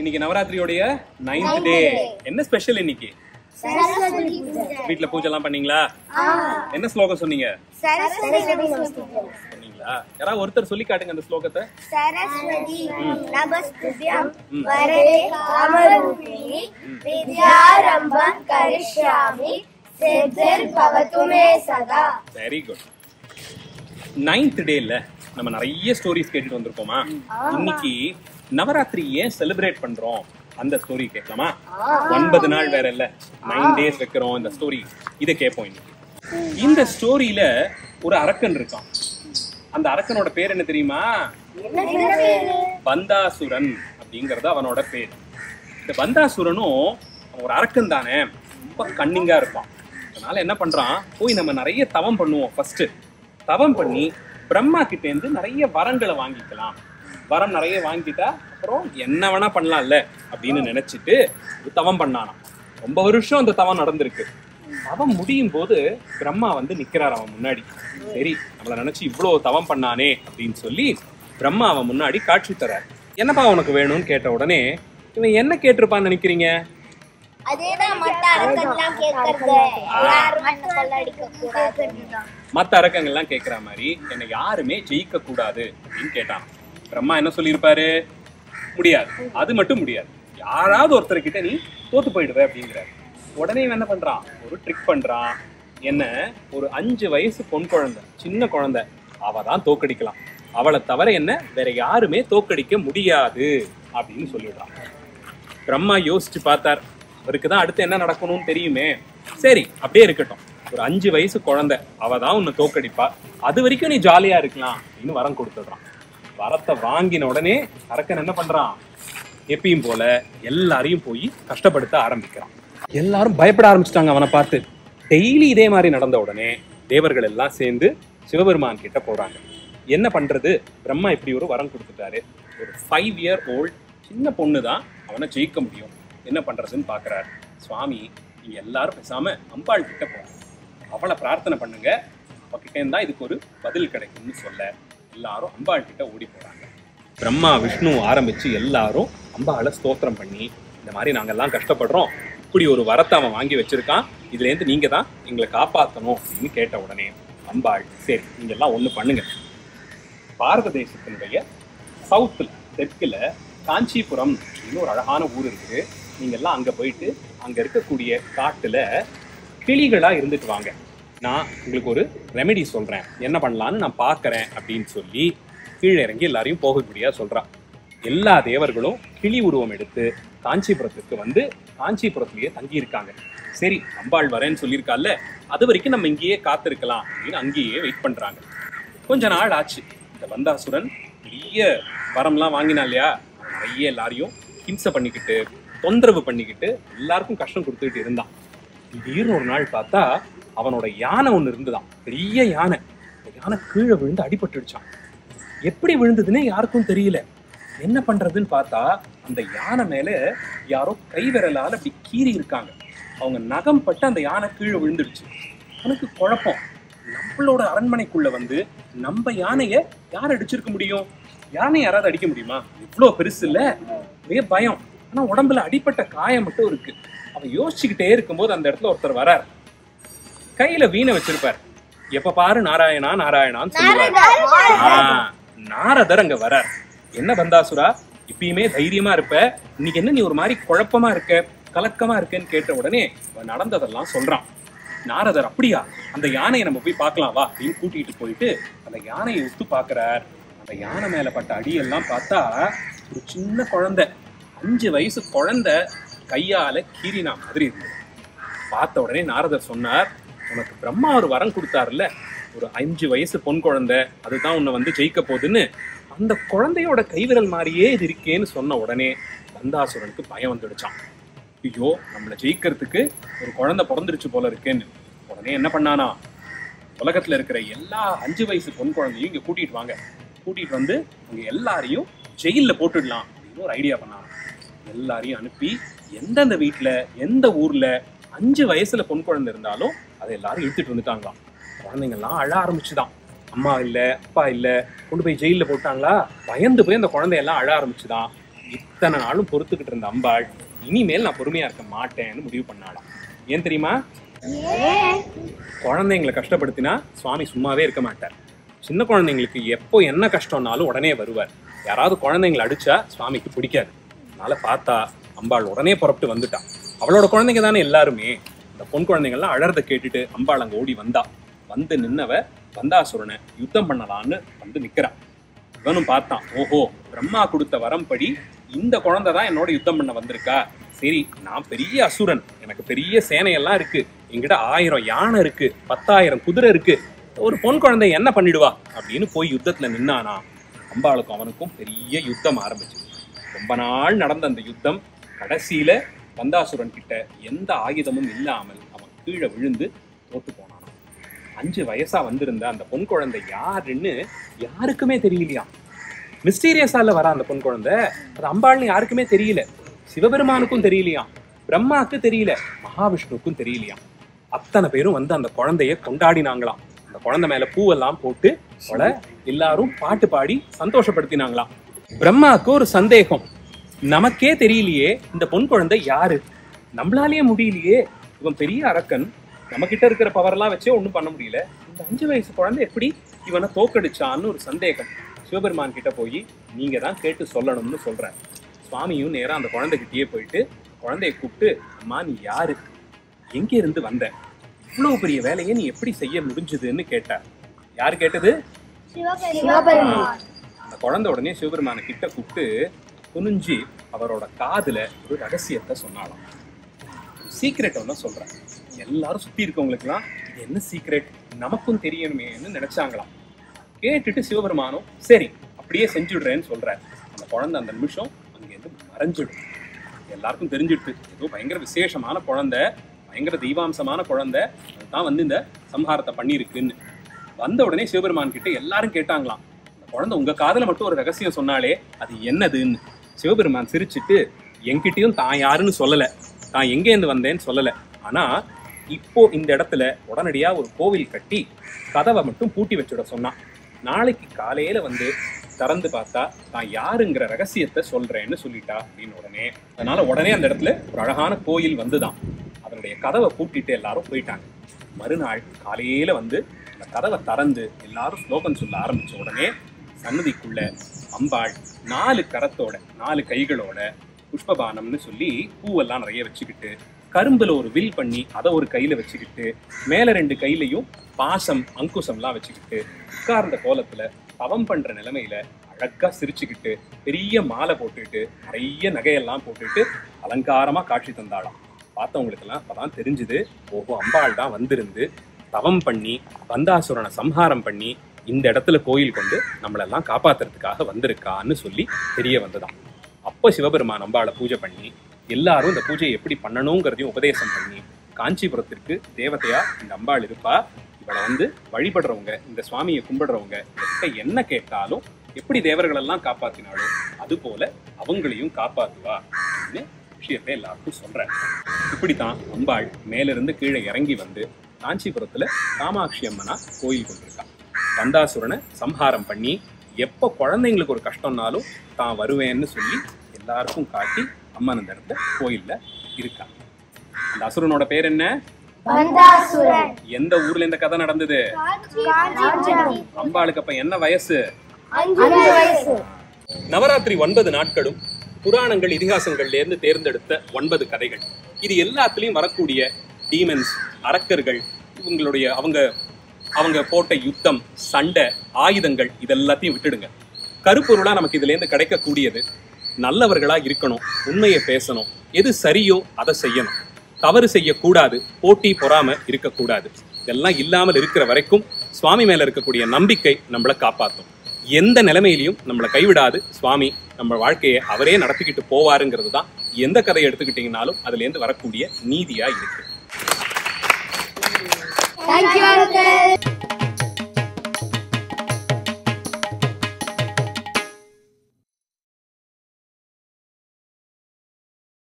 இன்னைக்கு நவராத்திரியோடைய நைன்த் டே என்ன ஸ்பெஷல் இன்னைக்கு சரஸ்வதி பூஜை வீட்ல பூஜை எல்லாம் பண்ணீங்களா என்ன ஸ்லோகம் சொன்னீங்க சரஸ்வதி நமஸ்தே சொன்னீங்களா யாராவது ஒருத்தர் சொல்லி காட்டுங்க அந்த ஸ்லோகத்தை सरस्वती नमस्तुभ्यं वरदे कामरूपिणि विद्यारम्भं करिष्यामि सिद्धिर्भवतु मे सदा வெரி குட் நைன்த் டேல நம்ம நிறைய ஸ்டோரிஸ் கேட்டுட்டு வந்திருக்கோமா இன்னைக்கு நவராத்திரி ஏன் செலிப்ரேட் பண்றோம் அந்த ஸ்டோரி கேட்கலாமா ஒன்பது நாள் வேற இல்ல நைன் டேஸ் வைக்கிறோம் இந்த ஸ்டோரி இதை கேட்போம் இன்னைக்கு இந்த ஸ்டோரியில ஒரு அரக்கன் இருக்கான் அந்த அரக்கனோட பேர் என்ன தெரியுமா பந்தாசுரன் அப்படிங்கறது அவனோட பேர் இந்த பந்தாசுரனும் அவன் ஒரு அரக்கன் தானே ரொம்ப கன்னிங்கா இருப்பான் அதனால என்ன பண்றான் போய் நம்ம நிறைய தவம் பண்ணுவோம் ஃபர்ஸ்ட் தவம் பண்ணி பிரம்மா கிட்ட இருந்து நிறைய வரங்களை வாங்கிக்கலாம் வரம் நிறைய வாங்கிட்டா அப்புறம் என்ன வேணா பண்ணலாம்ல அப்படின்னு நினைச்சிட்டு ஒரு தவம் பண்ணானாம் ரொம்ப வருஷம் அந்த தவம் நடந்திருக்கு தவம் முடியும் போது பிரம்மா வந்து நிக்கிறார் அவன் முன்னாடி சரி நம்மள நினைச்சு இவ்வளவு தவம் பண்ணானே அப்படின்னு சொல்லி பிரம்மா அவன் முன்னாடி காட்சி தரார் என்னப்பா உனக்கு வேணும்னு கேட்ட உடனே இவன் என்ன கேட்டிருப்பான்னு நினைக்கிறீங்க அதேதான் மத்த அரக்கெல்லாம் கேட்கறது யாரும் என்ன கொள்ளடிக்க கூடாது மத்த அரக்கங்கள்லாம் கேட்குற மாதிரி என்னை யாருமே ஜெயிக்க கூடாது அப்படின்னு கேட்டான் பிரம்மா என்ன சொல்லியிருப்பாரு முடியாது அது மட்டும் முடியாது யாராவது ஒருத்தர்கிட்ட நீ தோத்து போயிடுவ அப்படிங்கிறார் உடனே இவன் என்ன பண்றான் ஒரு ட்ரிக் பண்றான் என்ன ஒரு அஞ்சு வயசு பொன் குழந்தை சின்ன குழந்தை அவ தான் தோக்கடிக்கலாம் அவளை தவிர என்ன வேற யாருமே தோக்கடிக்க முடியாது அப்படின்னு சொல்லிடுறான் பிரம்மா யோசிச்சு பார்த்தார் அவருக்கு தான் அடுத்து என்ன நடக்கணும்னு தெரியுமே சரி அப்படியே இருக்கட்டும் ஒரு அஞ்சு வயசு குழந்தை அவ தான் உன்னை தோக்கடிப்பா அது வரைக்கும் நீ ஜாலியா இருக்கலாம் அப்படின்னு வரம் கொடுத்துடுறான் வரத்தை வாங்கின உடனே அரக்கன் என்ன பண்றான் எப்பயும் போல எல்லாரையும் போய் கஷ்டப்படுத்த ஆரம்பிக்கிறான் எல்லாரும் பயப்பட ஆரம்பிச்சிட்டாங்க அவனை பார்த்து டெய்லி இதே மாதிரி நடந்த உடனே தேவர்கள் எல்லாம் சேர்ந்து சிவபெருமான் கிட்ட போறாங்க என்ன பண்றது பிரம்மா இப்படி ஒரு வரம் கொடுத்துட்டாரு ஒரு ஃபைவ் இயர் ஓல்ட் சின்ன பொண்ணு தான் அவனை ஜெயிக்க முடியும் என்ன பண்றதுன்னு பாக்குறாரு சுவாமி நீங்க எல்லாரும் பேசாம அம்பாள் கிட்ட போங்க அவளை பிரார்த்தனை பண்ணுங்க அவகிட்ட இருந்தா இதுக்கு ஒரு பதில் கிடைக்கும்னு சொல்ல எல்லாரும் அம்பாள் கிட்ட ஓடி போறாங்க பிரம்மா விஷ்ணு ஆரம்பிச்சு எல்லாரும் அம்பாளை ஸ்தோத்திரம் பண்ணி இந்த மாதிரி நாங்கெல்லாம் கஷ்டப்படுறோம் இப்படி ஒரு வரத்தை அவன் வாங்கி வச்சிருக்கான் இதுல இருந்து நீங்க தான் எங்களை காப்பாத்தணும் அப்படின்னு கேட்ட உடனே அம்பாள் சரி நீங்க எல்லாம் ஒண்ணு பண்ணுங்க பாரத தேசத்தினுடைய சவுத்துல தெற்குல காஞ்சிபுரம் அப்படின்னு ஒரு அழகான ஊர் இருக்கு நீங்க எல்லாம் அங்க போயிட்டு அங்க இருக்கக்கூடிய காட்டுல கிளிகளா இருந்துட்டு வாங்க நான் உங்களுக்கு ஒரு ரெமெடி சொல்றேன் என்ன பண்ணலான்னு நான் பார்க்கறேன் அப்படின்னு சொல்லி கீழே இறங்கி எல்லாரையும் போகக்கூடியா சொல்றான் எல்லா தேவர்களும் கிளி உருவம் எடுத்து காஞ்சிபுரத்துக்கு வந்து காஞ்சிபுரத்திலேயே தங்கி இருக்காங்க சரி அம்பாள் வரேன்னு சொல்லியிருக்கால அது வரைக்கும் நம்ம இங்கேயே காத்திருக்கலாம் அப்படின்னு அங்கேயே வெயிட் பண்றாங்க கொஞ்ச நாள் ஆச்சு இந்த வந்தாசுரன் பெரிய வரம்லாம் வாங்கினா இல்லையா அவன் நிறைய எல்லாரையும் ஹிம்சை பண்ணிக்கிட்டு தொந்தரவு பண்ணிக்கிட்டு எல்லாருக்கும் கஷ்டம் கொடுத்துக்கிட்டு இருந்தான் திடீர்னு ஒரு நாள் பார்த்தா அவனோட யானை ஒன்று இருந்துதான் பெரிய யானை அந்த யானை கீழே விழுந்து அடிபட்டுடுச்சான் எப்படி விழுந்ததுன்னே யாருக்கும் தெரியல என்ன பண்றதுன்னு பார்த்தா அந்த யானை மேல யாரோ கை விரலால அப்படி கீறி இருக்காங்க அவங்க நகம் பட்டு அந்த யானை கீழே விழுந்துடுச்சு அவனுக்கு குழப்பம் நம்மளோட அரண்மனைக்குள்ள வந்து நம்ம யானைய யார் அடிச்சிருக்க முடியும் யானை யாராவது அடிக்க முடியுமா இவ்வளோ பெருசு இல்ல ஒரே பயம் ஆனா உடம்புல அடிப்பட்ட காயம் மட்டும் இருக்கு அவன் யோசிச்சுக்கிட்டே இருக்கும்போது அந்த இடத்துல ஒருத்தர் வரார் கையில வீணை வச்சிருப்பார் எப்ப பாரு நாராயணா நாராயணான்னு சொல்லுவார் ஆ, நாரதர் அங்க வரார் என்ன பந்தாசுரா இப்பயுமே தைரியமா இருப்ப இன்னைக்கு என்ன நீ ஒரு மாதிரி குழப்பமா இருக்க கலக்கமா இருக்கேன்னு கேட்ட உடனே அவன் நடந்ததெல்லாம் சொல்றான் நாரதர் அப்படியா அந்த யானையை நம்ம போய் பார்க்கலாம் வா அப்படின்னு கூட்டிட்டு போயிட்டு அந்த யானையை உத்து பார்க்கறார் அந்த யானை மேல பட்ட அடியெல்லாம் பார்த்தா ஒரு சின்ன குழந்தை அஞ்சு வயசு குழந்தை கையால கீறினா மாதிரி இருந்தது பார்த்த உடனே நாரதர் சொன்னார் உனக்கு பிரம்மா ஒரு வரம் கொடுத்தாருல்ல ஒரு அஞ்சு வயசு பொன் குழந்தை அதுதான் உன்னை வந்து ஜெயிக்க போகுதுன்னு அந்த குழந்தையோட கைவிரல் மாதிரியே இது இருக்கேன்னு சொன்ன உடனே கந்தாசுரனுக்கு பயம் வந்துடுச்சான் ஐயோ நம்மளை ஜெயிக்கிறதுக்கு ஒரு குழந்தை பிறந்துருச்சு போல இருக்கேன்னு உடனே என்ன பண்ணானா உலகத்துல இருக்கிற எல்லா அஞ்சு வயசு பொன் குழந்தையும் இங்க கூட்டிட்டு வாங்க கூட்டிட்டு வந்து அங்க எல்லாரையும் ஜெயில்ல போட்டுடலாம் அப்படின்னு ஒரு ஐடியா பண்ணாங்க எல்லாரையும் அனுப்பி எந்தெந்த வீட்ல எந்த ஊர்ல அஞ்சு வயசுல பொன் குழந்தை இருந்தாலும் அதை எல்லாரும் இழுத்துட்டு வந்துட்டாங்களாம் குழந்தைங்கள்லாம் அழ ஆரம்பிச்சுதான் அம்மா இல்ல அப்பா இல்ல கொண்டு போய் ஜெயில்ல போட்டாங்களா பயந்து போய் அந்த குழந்தையெல்லாம் அழ ஆரம்பிச்சுதான் இத்தனை நாளும் பொறுத்துக்கிட்டு இருந்த அம்பாள் இனிமேல் நான் பொறுமையா இருக்க மாட்டேன்னு முடிவு பண்ணாளாம் ஏன் தெரியுமா குழந்தைங்களை கஷ்டப்படுத்தினா சுவாமி சும்மாவே இருக்க மாட்டார் சின்ன குழந்தைங்களுக்கு எப்போ என்ன கஷ்டம்னாலும் உடனே வருவார் யாராவது குழந்தைங்களை அடிச்சா சுவாமிக்கு பிடிக்காது அதனால பார்த்தா அம்பாள் உடனே புறப்பட்டு வந்துட்டான் அவளோட குழந்தைங்க தானே எல்லாருமே இந்த பொன் குழந்தைங்கள்லாம் அழறத கேட்டுட்டு அம்பாள் அங்க ஓடி வந்தா வந்து நின்னவ வந்தாசுரனை யுத்தம் பண்ணலான்னு வந்து நிக்கிறான் இவனும் பார்த்தான் ஓஹோ பிரம்மா கொடுத்த வரம்படி இந்த குழந்தை தான் என்னோட யுத்தம் பண்ண வந்திருக்கா சரி நான் பெரிய அசுரன் எனக்கு பெரிய சேனையெல்லாம் இருக்கு என்கிட்ட ஆயிரம் யானை இருக்கு பத்தாயிரம் குதிரை இருக்கு ஒரு பொன் குழந்தை என்ன பண்ணிடுவா அப்படின்னு போய் யுத்தத்துல நின்னானா அம்பாளுக்கும் அவனுக்கும் பெரிய யுத்தம் ஆரம்பிச்சு ரொம்ப நாள் நடந்த அந்த யுத்தம் கடைசியில வந்தாசுரன் கிட்ட எந்த ஆயுதமும் இல்லாமல் அவன் கீழே விழுந்து தோத்து போனானாம் அஞ்சு வயசா வந்திருந்த அந்த பொன் குழந்தை யாருன்னு யாருக்குமே தெரியலையாம் மிஸ்டீரியஸால வர அந்த பொன் குழந்தை அது அம்பாள்னு யாருக்குமே தெரியல சிவபெருமானுக்கும் தெரியலையாம் பிரம்மாக்கு தெரியல மகாவிஷ்ணுவுக்கும் தெரியலையாம் அத்தனை பேரும் வந்து அந்த குழந்தைய கொண்டாடினாங்களாம் அந்த குழந்தை மேல பூவெல்லாம் போட்டு அவளை எல்லாரும் பாட்டு பாடி சந்தோஷப்படுத்தினாங்களாம் பிரம்மாவுக்கு ஒரு சந்தேகம் நமக்கே தெரியலையே இந்த பொன் குழந்தை யாரு நம்மளாலேயே முடியலையே இவன் பெரிய அரக்கன் நம்ம கிட்ட இருக்கிற பவர்லாம் வச்சே ஒன்றும் பண்ண முடியல இந்த அஞ்சு வயசு குழந்தை எப்படி இவனை தோக்கடிச்சான்னு ஒரு சந்தேகம் சிவபெருமான் கிட்ட போய் நீங்க தான் கேட்டு சொல்லணும்னு சொல்றேன் சுவாமியும் நேரா அந்த குழந்தைகிட்டயே போயிட்டு குழந்தைய கூப்பிட்டு அம்மா நீ யாரு எங்க இருந்து வந்த இவ்வளவு பெரிய வேலையை நீ எப்படி செய்ய முடிஞ்சதுன்னு கேட்டார் யார் கேட்டது அந்த குழந்தை உடனே சிவபெருமான கிட்ட கூப்பிட்டு குனிஞ்சி அவரோட காதுல ஒரு ரகசியத்தை சொன்னாலாம் சீக்ரெட் ஒன்று சொல்றேன் எல்லாரும் சுத்தி இருக்கவங்களுக்குலாம் இது என்ன சீக்ரெட் நமக்கும் தெரியணுமேன்னு நினைச்சாங்களாம் கேட்டுட்டு சிவபெருமானும் சரி அப்படியே செஞ்சுடுறேன்னு சொல்றாரு அந்த குழந்தை அந்த நிமிஷம் அங்கேருந்து மறைஞ்சிடும் எல்லாருக்கும் தெரிஞ்சிடுது ஏதோ பயங்கர விசேஷமான குழந்தை பயங்கர தெய்வாம்சமான குழந்தை அதுதான் வந்து இந்த சம்ஹாரத்தை பண்ணியிருக்குன்னு வந்த உடனே சிவபெருமான் கிட்ட எல்லாரும் கேட்டாங்களாம் இந்த குழந்தை உங்க காதுல மட்டும் ஒரு ரகசியம் சொன்னாலே அது என்னதுன்னு சிவபெருமான் சிரிச்சிட்டு என்கிட்டயும் தான் யாருன்னு சொல்லல தான் எங்கேருந்து வந்தேன்னு சொல்லல ஆனா இப்போ இந்த இடத்துல உடனடியா ஒரு கோவில் கட்டி கதவை மட்டும் பூட்டி வச்சுட சொன்னான் நாளைக்கு காலையில வந்து திறந்து பார்த்தா நான் யாருங்கிற ரகசியத்தை சொல்றேன்னு சொல்லிட்டா அப்படின்னு உடனே அதனால உடனே அந்த இடத்துல ஒரு அழகான கோயில் வந்துதான் அதனுடைய கதவை பூட்டிட்டு எல்லாரும் போயிட்டாங்க மறுநாள் காலையில வந்து அந்த கதவை திறந்து எல்லாரும் ஸ்லோகம் சொல்ல ஆரம்பிச்ச உடனே சன்னதிக்குள்ள அம்பாள் நாலு கரத்தோட நாலு கைகளோட புஷ்பபானம்னு சொல்லி பூவெல்லாம் நிறைய வச்சுக்கிட்டு கரும்புல ஒரு வில் பண்ணி அதை ஒரு கையில வச்சுக்கிட்டு மேல ரெண்டு கையிலையும் பாசம் அங்குசம்லாம் வச்சுக்கிட்டு உட்கார்ந்த கோலத்துல தவம் பண்ற நிலைமையில அழகா சிரிச்சுக்கிட்டு பெரிய மாலை போட்டுட்டு நிறைய நகையெல்லாம் போட்டுட்டு அலங்காரமா காட்சி தந்தாளாம் பார்த்தவங்களுக்கெல்லாம் அப்பதான் தெரிஞ்சுது ஓஹோ அம்பாள் தான் வந்திருந்து தவம் பண்ணி வந்தாசுரனை சம்ஹாரம் பண்ணி இந்த இடத்துல கோயில் கொண்டு நம்மளெல்லாம் காப்பாத்துறதுக்காக வந்திருக்கான்னு சொல்லி தெரிய வந்ததாம் அப்போ சிவபெருமான் அம்பாளை பூஜை பண்ணி எல்லாரும் இந்த பூஜையை எப்படி பண்ணணுங்கிறதையும் உபதேசம் பண்ணி காஞ்சிபுரத்திற்கு தேவதையா இந்த அம்பாள் இருப்பா இவளை வந்து வழிபடுறவங்க இந்த சுவாமியை கும்பிடுறவங்க எத்த என்ன கேட்டாலும் எப்படி தேவர்கள் எல்லாம் காப்பாத்தினாலும் அது போல அவங்களையும் காப்பாத்துவா அப்படின்னு விஷயத்தை எல்லாருக்கும் சொல்றேன் இப்படித்தான் அம்பாள் மேலிருந்து கீழே இறங்கி வந்து காஞ்சிபுரத்துல காமாட்சி அம்மனா கோயில் கொண்டிருக்கா கந்தாசுரனை சம்ஹாரம் பண்ணி எப்போ குழந்தைங்களுக்கு ஒரு கஷ்டம்னாலும் தான் வருவேன்னு சொல்லி எல்லாருக்கும் காட்டி அம்மன் அந்த இடத்துல கோயில்ல இருக்கா அந்த அசுரனோட பேர் என்ன வந்தாசுரன் எந்த ஊர்ல இந்த கதை நடந்தது காஞ்சிபுரம் அம்பாளுக்கு அப்ப என்ன வயசு அஞ்சு வயசு நவராத்திரி ஒன்பது நாட்களும் புராணங்கள் இதிகாசங்கள்ல இருந்து தேர்ந்தெடுத்த ஒன்பது கதைகள் இது எல்லாத்துலயும் வரக்கூடிய டீமன்ஸ் அரக்கர்கள் இவங்களுடைய அவங்க அவங்க போட்ட யுத்தம் சண்டை ஆயுதங்கள் இதெல்லாத்தையும் விட்டுடுங்க கருப்பொருளா நமக்கு இதுல இருந்து கிடைக்கக்கூடியது நல்லவர்களா இருக்கணும் உண்மையை பேசணும் எது சரியோ அதை செய்யணும் தவறு செய்யக்கூடாது போட்டி பொறாம இருக்கக்கூடாது இதெல்லாம் இல்லாமல் இருக்கிற வரைக்கும் சுவாமி மேல இருக்கக்கூடிய நம்பிக்கை நம்மளை காப்பாத்தும் எந்த நிலைமையிலையும் நம்மளை கைவிடாது சுவாமி நம்ம வாழ்க்கையை அவரே நடத்திக்கிட்டு போவாருங்கிறது தான் எந்த கதையை எடுத்துக்கிட்டீங்கனாலும் அதுல இருந்து வரக்கூடிய நீதியா இருக்கு தேங்க்யூ அங்கிள்